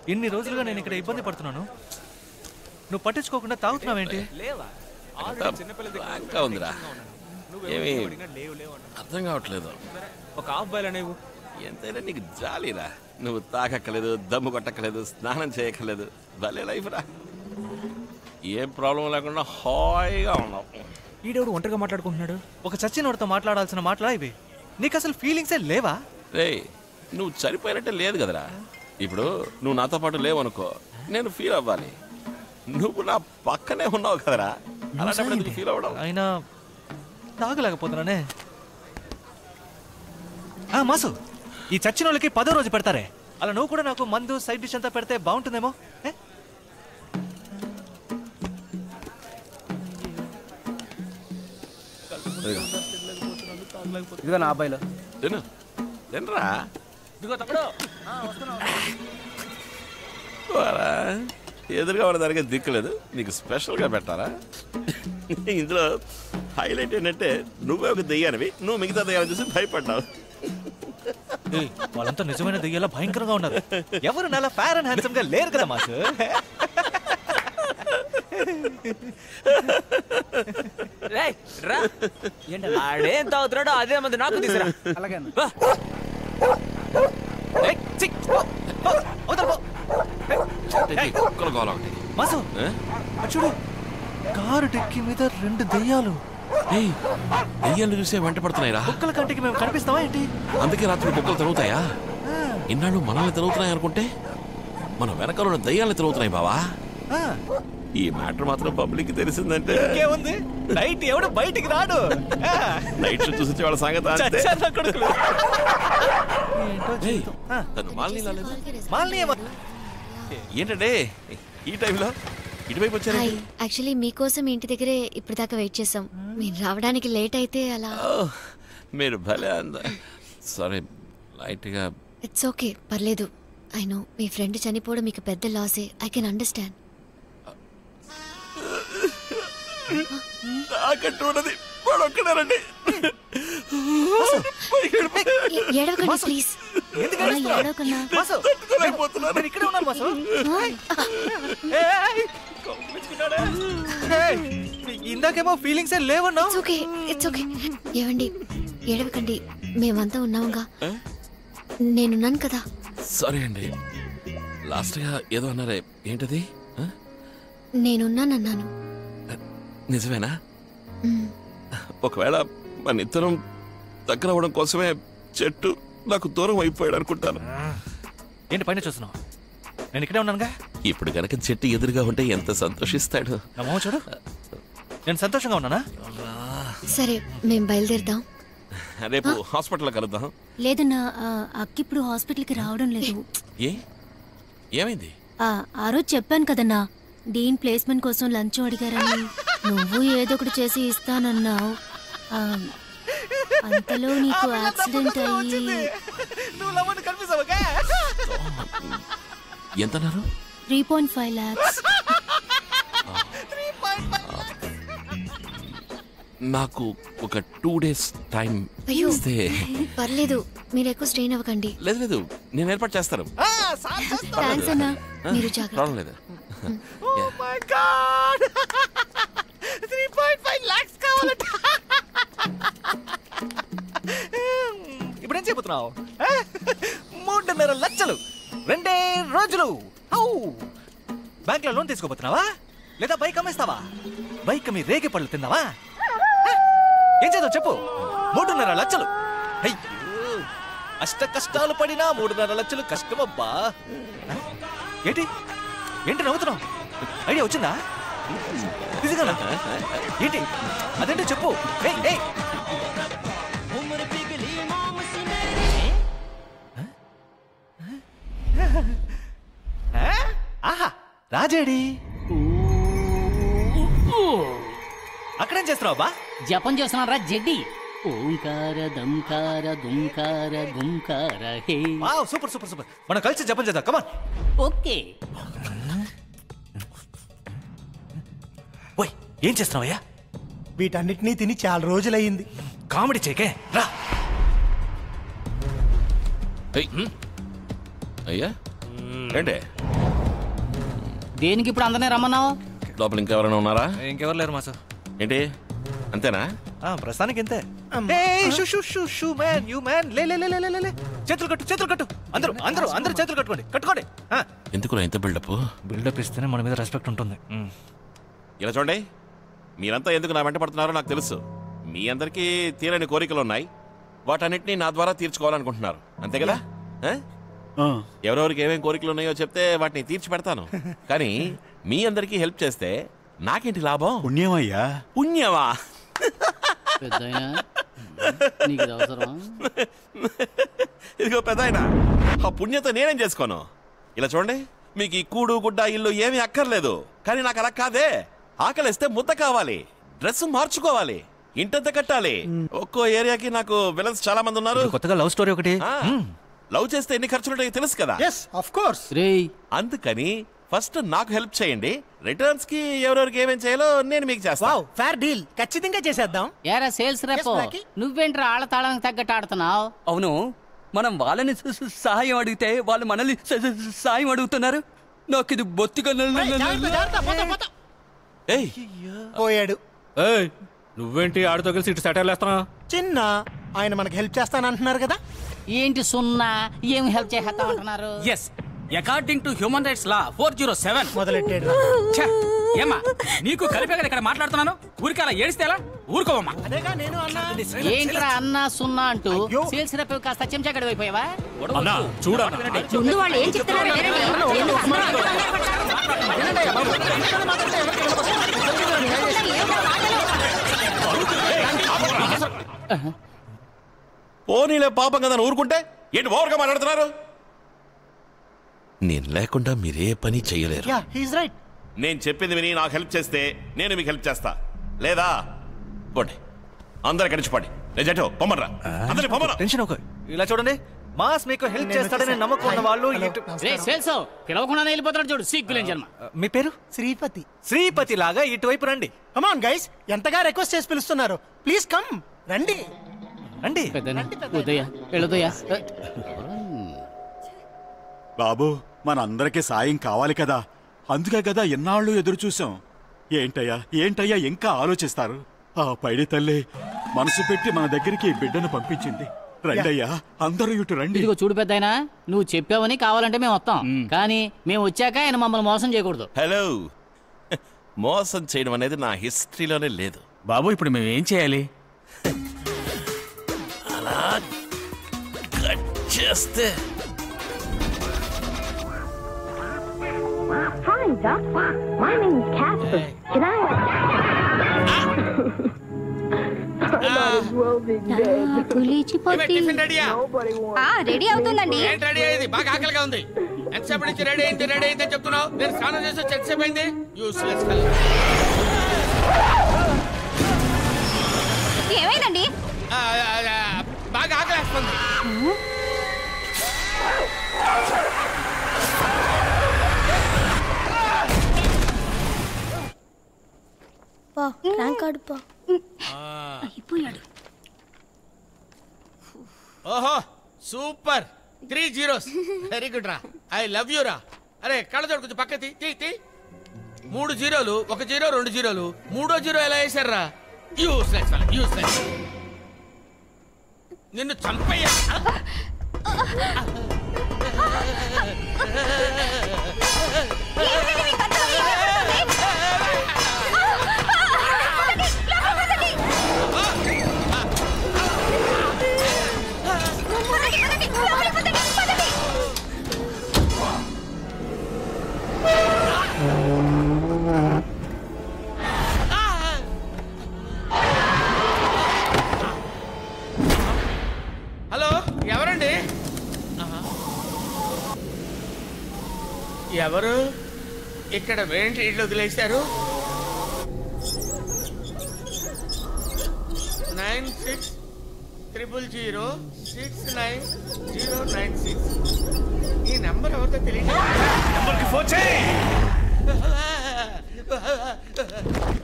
ఇన్ని రోజులుగా నేను ఇక్కడ ఇబ్బంది పడుతున్నాను నువ్వు పట్టించుకోకుండా తాగుతున్నావేంటి ఇంకా ఉందిరా ఏమి అర్థం కావట్లేదు ఒక హాఫ్ బాయ్ అనేవు ఎంతైనా నీకు జాలిరా నువ్వు తాకక్కలేదు దమ్ము కొట్టక్కలేదు స్నానం చేయక్కలేదు భలే లైఫ్ రా ఏ ప్రాబ్లం లేకుండా హాయిగా ఉన్నావు ఈడెవడు ఒంటరిగా మాట్లాడుకుంటున్నాడు ఒక చచ్చినోడితో మాట్లాడాల్సిన మాటలా ఇవి నీకు అసలు ఫీలింగ్సే లేవా రే నువ్వు చనిపోయినట్టే లేదు కదరా ఇప్పుడు నువ్వు నాతో పాటు లేవనుకో నేను ఫీల్ అవ్వాలి నువ్వు నా పక్కనే ఉన్నావు కదరా అలాంటప్పుడు ఎందుకు ఫీల్ అవ్వడం అయినా తాగలేకపోతున్నానే ఆ, మాసు ఈ చచ్చిన వాళ్ళకి పదో రోజు పెడతారే అలా నువ్వు కూడా నాకు మందు సైడ్ డిష్ అంతా పెడితే బాగుంటుందేమో ఏ? ఇదిగో నా అబ్బాయిలో తిను తినరా వారా, ఎదురుగా ఉన్న దానికి దిక్కులేదు నీకు స్పెషల్గా పెట్టారా ఇందులో హైలైట్ ఏంటంటే నువ్వే ఒక దెయ్యానివి నువ్వు మిగతా దెయ్యాన్ని చూసి భయపడ్డావు ఏయ్, వాళ్ళంతా నిజమైన దెయ్యాలా భయంకరంగా ఉన్నారు ఎవరు నాలా ఫేర్ అండ్ హ్యాండ్సమ్ గా లేరు కదా మాసు రేయ్, రా ఆడేం తాగుతున్నాడో అదే మంది నాకు తీసురా అలాగే అన్న వా. ఏయ్, ఛీ, పో, పో, అవతల పో. కుక్కల గోల ఒకటి మాసు ఏ? అటు చూడు కారు డిక్కి మీద రెండు దెయ్యాలు ఏయ్, దెయ్యాలు చూసే వెంట పడుతున్నాయిరా కుక్కల కంటికి మేము కనిపిస్తావా ఏంటి అందుకే రాత్రి కుక్కలు తిరుగుతాయా ఇన్నాళ్ళు మనల్ని తిరుగుతున్నాయి అనుకుంటే మన వెనకాల ఉన్న దయ్యాలు తిరుగుతున్నాయి బావా ఆ, ఈ మ్యాటర్ మాత్రం పబ్లిక్ తెలిసిందంటే ఇంకేముంది నైట్ ఎవడు బయటికి రాడు ఆ, నైట్ షో చూసి వాళ్ళ సంగతి అంతే చచ్చారు నా కొడుకులు ఏంటో ఏయ్, జీవితం. ఆ, తను మాలిని రాలేదు మాలిని ఏమో ఏంటంటే ఈ టైంలో ఇటువైపు వచ్చారు హాయ్ యాక్చువల్లీ మీకోసం ఇంటి దగ్గరే ఇప్పటిదాకా వెయిట్ చేసాం మీరు రావడానికి లేట్ అయితే అలా మీరు భలే అంద సారీ లైట్గా ఇట్స్ ఓకే పర్లేదు ఐ నో మీ ఫ్రెండ్ చనిపోవడం మీకు పెద్ద లాసే ఐ కెన్ అండర్స్టాండ్ నాకంటూ ఉన్నది వాడు ఒక్కడారండి ఏడవకండి ప్లీజ్ ఏడవకన్నా మాసు తట్టుకోలేకపోతున్నాను నేను ఇక్కడే ఉన్నాను మాసు ఏయ్, కౌగిలించుకున్నాడే. ఏయ్, ఇందాకేమో ఫీలింగ్స్ ఏ లేవన్నావు ఇట్స్ ఓకే ఇట్స్ ఓకే ఏవండి ఏడవకండి మేమంతా ఉన్నాముగా నేనున్నాను కదా సారీ అండి లాస్ట్గా ఏదో అన్నారే ఏంటది ఆ? నేనున్నానన్నాను నిజమేనా మ్, ఒకవేళ మన ఇద్దరం దగ్గర అవ్వడం కోసమే చెట్టు నాకు దూరం అయిపోయాడు అనుకుంటాను ఏంటి పైన చూస్తున్నావు నేను ఇక్కడే ఉన్నానుగా ఇప్పుడు గనక చెట్టు ఎదురుగా ఉంటే ఎంత సంతోషిస్తాడు నా మొహం చూడు నేను సంతోషంగా ఉన్నానా సరే మేం బయలుదేరుదాం రేపు హాస్పిటల్లో కలుద్దాం లేదన్నా ఆ, అక్క ఇప్పుడు హాస్పిటల్కి రావడం లేదు ఏ ఏమైంది ఆ, ఆ రోజు చెప్పాను కదన్నా డీన్ ప్లేస్మెంట్ కోసం లంచ్ అడిగారని నువ్వు ఏదో ఒకటి చేసి ఇస్తానన్నావు ఆ, అంతలో నీకు యాక్సిడెంట్ అయ్యి నువ్వు లవ్వని కనిపిస్తావుగా ఎంత అన్నారు త్రీ పాయింట్ ఫైవ్ ల్యాక్స్ నాకు ఒక టూ డేస్ టైం అయ్యో. ఇస్తే పర్లేదు మీరు ఎక్కువ స్ట్రెయిన్ అవ్వకండి లేదు లేదు నేను ఏర్పాటు చేస్తాను థ్యాంక్స్ అన్నా మీరు జాగ్రత్త ప్రాబ్లం లేదు Yeah. My God three point five lakhs కావాలంట ఇప్పుడేం చెబుతున్నావు ఆ? మూడున్నర లక్షలు రెండే రోజులు ఔ! బ్యాంక్లో లోన్ తీసుకోబోతున్నావా లేదా బైక్ అమ్మేస్తావా బైక్ మీ రేగి పళ్ళు తిందావా ఆ? ఏం చేద్దాం చెప్పు మూడున్నర లక్షలు అయ్యో అష్ట కష్టాలు పడినా మూడున్నర లక్షలు కష్టమబ్బా ఆ? ఏంటి ఏంటి నవ్వుతున్నావు ఐడియా వచ్చిందా నిజంగానా ఏంటి అదేంటో చెప్పు ఏయ్, ఏయ్. ఆ? ఆహా రాజేడి అక్కడేం చేస్తున్నావు బా జపం చేస్తున్నారా జడ్డి ఓంకార దంకార గుంకార గుంకార hey wow super super super మనం కలిసి జపం చేద్దాం కమాన్ ఓకే ఓయ్ ఏం చేస్తున్నావయ్యా వీటన్నిటినీ తిని చాలా రోజులయ్యింది కామెడీ చేకే రా ఏయ్. అయ్యా ఏంటి దేనికి ఇప్పుడు అందరినీ రమ్మన్నావు లోపల ఇంకెవరైనా ఉన్నారా ఇంకెవరు లేరు మాసు ఏంటి అంతేనా ఆ, ప్రస్తుతానికి ఇంతే ఏయ్, shoo shoo shoo shoo man you man లే లే లే లే, లే లే, లే చేతులు కట్టు చేతులు కట్టు అందరూ అందరూ అందరూ చేతులు కట్టుకోండి కట్టుకోండి ఎందుకు ఇంత బిల్డప్ బిల్డప్ ఇస్తేనే మన మీద రెస్పెక్ట్ ఉంటుంది మ్. ఇలా చూడండి మీరంతా ఎందుకు నా వెంట పడుతున్నారో నాకు తెలుసు మీ అందరికీ తీరని కోరికలు ఉన్నాయి వాటన్నిటిని నా ద్వారా తీర్చుకోవాలనుకుంటున్నారు అంతే కదా ఆ? ఎవరెవరికి ఏమేం కోరికలు ఉన్నాయో చెప్తే వాటిని తీర్చి పెడతాను కానీ మీ అందరికీ హెల్ప్ చేస్తే నాకేంటి లాభం పుణ్యమయ్యా పుణ్యమా పెద్దయినా నీకు ఇది అవసరం ఇదిగో పెద్ద ఆ పుణ్యత నేనేం చేసుకోను ఇలా చూడండి మీకు ఈ కూడు గుడ్డ ఇల్లు ఏమీ అక్కర్లేదు కానీ నాకు అలా కాదే ఆకలిస్తే ముద్ద కావాలి డ్రెస్ మార్చుకోవాలి ఇంటంత కట్టాలి ఒక్కో ఏరియాకి నాకు విలన్స్ చాలా మంది ఉన్నారు ఇప్పుడు కొత్తగా లవ్ స్టోరీ ఒకటి ఆ, లవ్ చేస్తే ఎన్ని ఖర్చులుంటాయో తెలుసు కదా ఎస్ ఆఫ్ కోర్స్ రేయ్ అందుకని ఫస్ట్ నాకు హెల్ప్ చేయండి రిటర్న్స్ కి ఎవరెవరికి ఏమేం చేయాలో నేను మీకు చేస్తాను వావ్ ఫేర్ డీల్ ఖచ్చితంగా చేసేద్దాం ఏరా సేల్స్ రేపు Yes, Blackie. నువ్వేంట్రా ఆళ్ళ తాళానికి తగ్గట్టు ఆడుతున్నావు అవును మనం వాళ్ళని స- స- సహాయం అడిగితే వాళ్ళు మనల్ని స- స- సాయం అడుగుతున్నారు నాకు ఇది బొత్తిగా నల్ల- నల్ల- జాగ్రత్త, జాగ్రత్త, పోతా, పోతా. ఏయ్ పోయాడు ఏయ్ నువ్వేంటి ఆడితో కలిసి ఇటు సెటైల్ వేస్తున్నా చిన్న ఆయన మనకి హెల్ప్ చేస్తానంటున్నారు కదా ఏంటి సున్నా ఏం హెల్ప్ చేసేస్తామంటున్నారు yes according to human rights law four zero seven మొదలెట్టాడు ఏమా నీకు కలిపే కదా ఇక్కడ మాట్లాడుతున్నాను ఊరికి అలా ఏడిస్తే ఎలా ఊరుకోవమ్మా అదేగా నేను అన్నా ఏంట్రా అన్నా సున్నా అంటూ అయ్యో. సేల్స్ రేపు కాస్త చెంచాగడి అయిపోయావా అన్నా చూడన్నా ముందు వాళ్ళు ఏం చెప్తున్నారో వినండి. ఎందుకు అందరూ అంత కంగారు పడతారు? పోనీలే పాపం కదా అని ఊరుకుంటే ఏంటి ఓవర్గా మాట్లాడుతున్నారు నేను లేకుండా మీరే పని చేయలేరు యా హీస్ రైట్ నేను చెప్పింది విని నాకు హెల్ప్ చేస్తే నేను మీకు హెల్ప్ చేస్తా లేదా పోండి అందరు కడిచిపడి జటో పొమ్మరా అందరి పొమ్మరా టెన్షన్ ఒక ఇలా చూడండి మాస్ మీకు హెల్ప్ చేస్తాడని నమ్మకం ఉన్న వాళ్ళు ఇటు- రే సేల్స్ పిలవకుండానే వెళ్ళిపోతాడు చూడు సిగ్గులేని జన్మ మీ పేరు శ్రీపతి శ్రీపతి లాగా ఇటువైపు రండి కమాన్ గైస్ ఎంతగా రిక్వెస్ట్ చేసి పిలుస్తున్నారు ప్లీజ్ కమ్ రండి రండి పెద్దనా ఉదయ వెళ్ళుదయ బాబు మనందరికీ సాయం కావాలి కదా అందుకే కదా ఎన్నాళ్ళు ఎదురు చూసాం ఏంటయ్యా ఏంటయ్యా ఇంకా ఆలోచిస్తారు ఆ పైడి తల్లి మనసు పెట్టి మన దగ్గరికి ఈ బిడ్డను పంపించింది రండయ్యా అందరూ ఇటు రండి ఇదిగో చూడు పెద్దయినా నువ్వు చెప్పావని కావాలంటే మేము వస్తాం కానీ మేము వచ్చాక ఆయన మమ్మల్ని మోసం చేయకూడదు హలో మోసం చేయడం అనేది నా హిస్టరీలోనే లేదు బాబు ఇప్పుడు మేము ఏం చేయాలి అలా కట్ చేస్తే Hi, Doc. My name is Casper. Can I? I might as well be dead. లేచిపోతే Nobody wants. రెడీ అవుతుందండి ఏంటి రెడీ అయింది బాగా ఆకలిగా ఉంది ఎంతసేపు నుంచి రెడీ అయింది రెడీ అయింది అని చెప్తున్నావు నేను స్నానం చేసి వచ్చి ఎంతసేపు అయింది యూస్లెస్ ఏమైందండి బాగా ఆకలేస్తుంది అయిపోయాడు ఓహో super three zeros very good రా ఐ లవ్ యూ రా అరే కళ్ళజోడు కొంచెం పక్క తీ తీ తీ మూడు జీరోలు ఒక జీరో రెండు జీరోలు మూడో జీరో ఎలా వేశారా యూస్లెస్ యూస్లెస్ నిన్ను చంపయ్యా హలో ఎవరండి ఆహా. ఎవరు ఇక్కడ వేంటి ఇల్లు వదిలేశారు nine six triple zero six nine zero nine six ఈ నెంబర్ ఎవరితో తెలియదు నెంబర్కి ఫోన్ చేయి